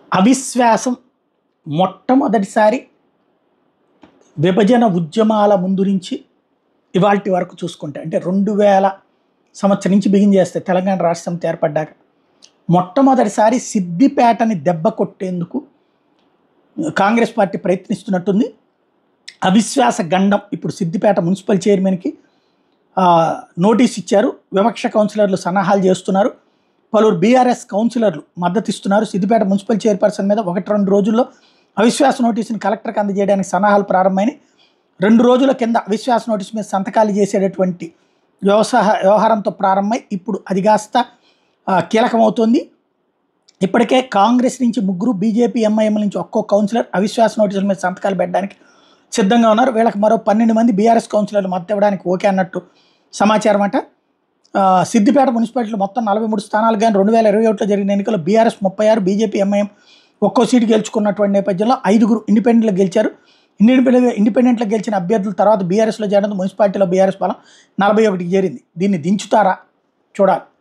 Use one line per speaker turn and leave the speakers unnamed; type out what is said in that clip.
అవిశ్వాసం మొట్టమొదటిసారి విభజన ఉద్యమాల ముందు నుంచి ఇవాల్టి వరకు చూసుకుంటే అంటే రెండు వేల సంవత్సరం నుంచి బిగిన్ చేస్తే తెలంగాణ రాష్ట్ర సమితి ఏర్పడ్డాక మొట్టమొదటిసారి సిద్దిపేటని దెబ్బ కొట్టేందుకు కాంగ్రెస్ పార్టీ ప్రయత్నిస్తున్నట్టుంది అవిశ్వాస గండం ఇప్పుడు సిద్దిపేట మున్సిపల్ చైర్మన్కి ఆ, నోటీస్ ఇచ్చారు వివక్ష కౌన్సిలర్లు సన్నాహాలు చేస్తున్నారు పలువురు బీఆర్ఎస్ కౌన్సిలర్లు మద్దతు ఇస్తున్నారు సిద్దిపేట మున్సిపల్ చైర్పర్సన్ మీద ఒకటి రెండు రోజుల్లో అవిశ్వాస నోటీసుని కలెక్టర్కి అందజేయడానికి సన్నాహాలు ప్రారంభమైనాయి రెండు రోజుల కింద అవిశ్వాస నోటీస్ మీద సంతకాలు చేసేటటువంటి వ్యవసాయ వ్యవహారంతో ప్రారంభమై ఇప్పుడు అది కాస్త ఆ, కీలకమవుతోంది ఇప్పటికే కాంగ్రెస్ నుంచి ముగ్గురు బీజేపీ ఎంఐఎం నుంచి ఒక్కో కౌన్సిలర్ అవిశ్వాస నోటీసుల మీద సంతకాలు పెట్టడానికి సిద్ధంగా ఉన్నారు వీళ్ళకి మరో పన్నెండు మంది బీఆర్ఎస్ కౌన్సిలర్లు మద్దతు ఇవ్వడానికి ఓకే అన్నట్టు సమాచారం అంట ఆ, సిద్దిపేట మున్సిపాలిటీలో మొత్తం నలభై మూడు స్థానాలు కానీ రెండు వేల ఇరవై ఒకటిలో జరిగిన ఎన్నికల్లో బీఆర్ఎస్ ముప్పై ఆరు బీజేపీ ఎంఐఎం ఒక్కో సీటు గెలుచుకున్నటువంటి నేపథ్యంలో ఐదుగురు ఇండిపెండెంట్లు గెలిచారు ఇండిపెండెంట్ ఇండిపెండెంట్లో గెలిచిన అభ్యర్థుల తర్వాత బీఆర్ఎస్లో చేరడం మున్సిపాలిటీలో బీఆర్ఎస్ బలం నలభై ఒకటికి చేరింది దీన్ని దించుతారా చూడాలి